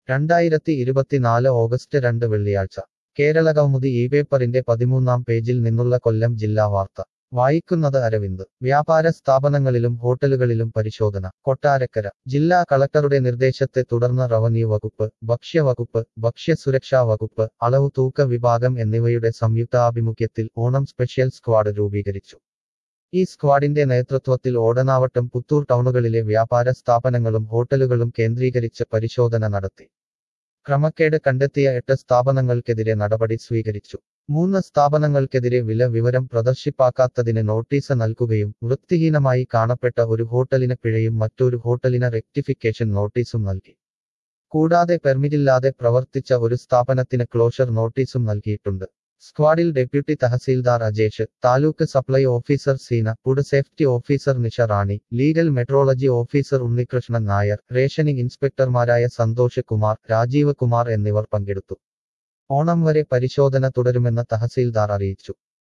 രണ്ടായിരത്തി ഇരുപത്തിനാല് ഓഗസ്റ്റ് രണ്ട് വെള്ളിയാഴ്ച കേരളകൗമുദി ഈ പേപ്പറിന്റെ പതിമൂന്നാം പേജിൽ നിന്നുള്ള കൊല്ലം ജില്ലാ വാർത്ത വായിക്കുന്നത് അരവിന്ദ് വ്യാപാര സ്ഥാപനങ്ങളിലും ഹോട്ടലുകളിലും പരിശോധന കൊട്ടാരക്കര ജില്ലാ കളക്ടറുടെ നിർദ്ദേശത്തെ തുടർന്ന് റവന്യൂ വകുപ്പ് ഭക്ഷ്യവകുപ്പ് ഭക്ഷ്യസുരക്ഷാ വകുപ്പ് അളവ് തൂക്ക വിഭാഗം എന്നിവയുടെ സംയുക്താഭിമുഖ്യത്തിൽ ഓണം സ്പെഷ്യൽ സ്ക്വാഡ് രൂപീകരിച്ചു ഈ സ്ക്വാഡിന്റെ നേതൃത്വത്തിൽ ഓടനാവട്ടം പുത്തൂർ ടൗണുകളിലെ വ്യാപാര സ്ഥാപനങ്ങളും ഹോട്ടലുകളും കേന്ദ്രീകരിച്ച് പരിശോധന നടത്തി ക്രമക്കേട് കണ്ടെത്തിയ എട്ട് സ്ഥാപനങ്ങൾക്കെതിരെ നടപടി സ്വീകരിച്ചു മൂന്ന് സ്ഥാപനങ്ങൾക്കെതിരെ വില വിവരം പ്രദർശിപ്പാക്കാത്തതിന് നോട്ടീസ് നൽകുകയും വൃത്തിഹീനമായി കാണപ്പെട്ട ഒരു ഹോട്ടലിന് പിഴയും മറ്റൊരു ഹോട്ടലിന് റെക്ടിഫിക്കേഷൻ നോട്ടീസും നൽകി കൂടാതെ പെർമിറ്റില്ലാതെ പ്രവർത്തിച്ച ഒരു സ്ഥാപനത്തിന് ക്ലോഷർ നോട്ടീസും നൽകിയിട്ടുണ്ട് സ്ക്വാഡിൽ deputy tahsildar Ajesh taluk supply officer Seena food safety officer Nisha Rani legal metrology officer Unnikrishnan Nair rationing ഇൻസ്പെക്ടർമാരായ സന്തോഷ് കുമാർ രാജീവ് കുമാർ എന്നിവർ പങ്കെടുത്തു ഓണം വരെ പരിശോധന തുടരുമെന്ന് തഹസീൽദാർ അറിയിച്ചു